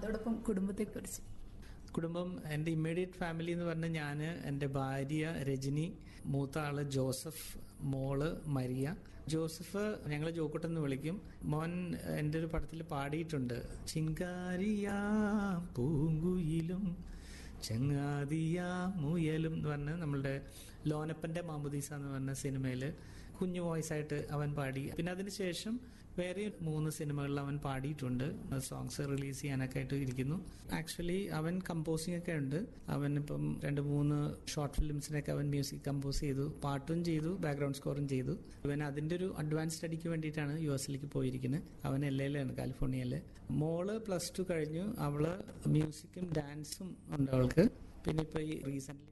അതോടൊപ്പം കുടുംബത്തെക്കുറിച്ച് കുടുംബം എൻ്റെ ഇമ്മീഡിയറ്റ് ഫാമിലി എന്ന് പറഞ്ഞാൽ ഞാൻ എൻ്റെ ഭാര്യ രജനി മൂത്ത ആള് ജോസഫ് മോള് മരിയ ജോസഫ് ഞങ്ങൾ ജോക്കുട്ടൻ എന്ന് വിളിക്കും മോൻ എൻ്റെ ഒരു പടത്തിൽ പാടിയിട്ടുണ്ട് ചിങ്കാരിയാ പൂങ്കുയിലും ചങ്ങാതിയാ മുയലും എന്ന് പറഞ്ഞ് നമ്മളുടെ ലോനപ്പൻ്റെ മാമുദീസ എന്ന് പറഞ്ഞ സിനിമയിൽ കുഞ്ഞു വോയിസ് ആയിട്ട് അവൻ പാടി പിന്നെ അതിനുശേഷം വേറെ മൂന്ന് സിനിമകളിൽ അവൻ പാടിയിട്ടുണ്ട് സോങ്സ് റിലീസ് ചെയ്യാനൊക്കെ ആയിട്ട് ഇരിക്കുന്നു ആക്ച്വലി അവൻ കമ്പോസിംഗ് ഒക്കെ ഉണ്ട് അവൻ ഇപ്പം രണ്ട് മൂന്ന് ഷോർട്ട് ഫിലിംസിനൊക്കെ അവൻ മ്യൂസിക് കമ്പോസ് ചെയ്തു പാട്ടും ചെയ്തു ബാക്ക്ഗ്രൗണ്ട് സ്കോറും ചെയ്തു ഇവൻ അതിന്റെ ഒരു അഡ്വാൻസ് സ്റ്റഡിക്ക് വേണ്ടിയിട്ടാണ് യു എസിലേക്ക് പോയിരിക്കുന്നത് അവൻ എൽ എയിലാണ് കാലിഫോർണിയയില് മോള് പ്ലസ് ടു കഴിഞ്ഞു അവള് മ്യൂസിക്കും ഡാൻസും ഉണ്ട് അവൾക്ക് പിന്നെ ഇപ്പൊ ഈ റീസെന്റ്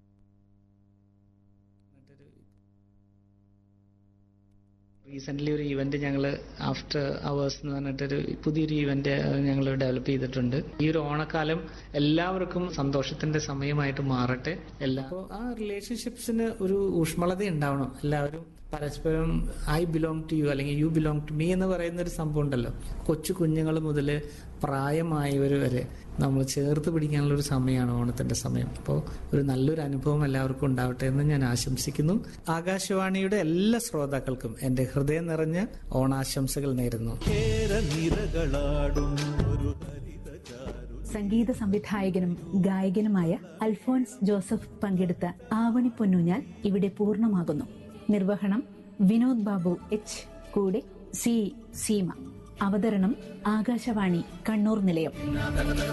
റീസെന്റ് ഒരു ഇവന്റ് ഞങ്ങൾ ആഫ്റ്റർ അവേഴ്സ് എന്ന് പറഞ്ഞിട്ടൊരു പുതിയൊരു ഇവന്റ് ഞങ്ങൾ ഡെവലപ്പ് ചെയ്തിട്ടുണ്ട് ഈ ഒരു ഓണക്കാലം എല്ലാവർക്കും സന്തോഷത്തിന്റെ സമയമായിട്ട് മാറട്ടെ എല്ലാ അപ്പോ ആ റിലേഷൻഷിപ്സിന് ഒരു ഊഷ്മളത ഉണ്ടാവണം എല്ലാവരും പരസ്പരം ഐ ബിലോങ് ടു യു അല്ലെങ്കിൽ യു ബിലോങ് ടു മീ എന്ന് പറയുന്ന ഒരു സംഭവം ഉണ്ടല്ലോ കൊച്ചു കുഞ്ഞുങ്ങൾ മുതൽ പ്രായമായവർ വരെ നമ്മൾ ചേർത്ത് പിടിക്കാനുള്ള ഒരു സമയമാണ് ഓണത്തിന്റെ സമയം അപ്പോൾ ഒരു നല്ലൊരു അനുഭവം എല്ലാവർക്കും ഉണ്ടാവട്ടെ എന്ന് ഞാൻ ആശംസിക്കുന്നു ആകാശവാണിയുടെ എല്ലാ ശ്രോതാക്കൾക്കും എൻ്റെ ഹൃദയം നിറഞ്ഞ ഓണാശംസകൾ നേരുന്നു കേരനിരകളാടും ഒരു ഹരിതചാരു സംഗീത സംവിധായകനും ഗായകനുമായ അൽഫോൺസ് ജോസഫ് പങ്കെടുത്ത ആവണി പൊന്നൂഞ്ഞാൽ ഇവിടെ പൂർണ്ണമാകുന്നു നിർവഹണം വിനോദ് ബാബു എച്ച് കൂടെ സി സീമ അവതരണം ആകാശവാണി കണ്ണൂർ നിലയം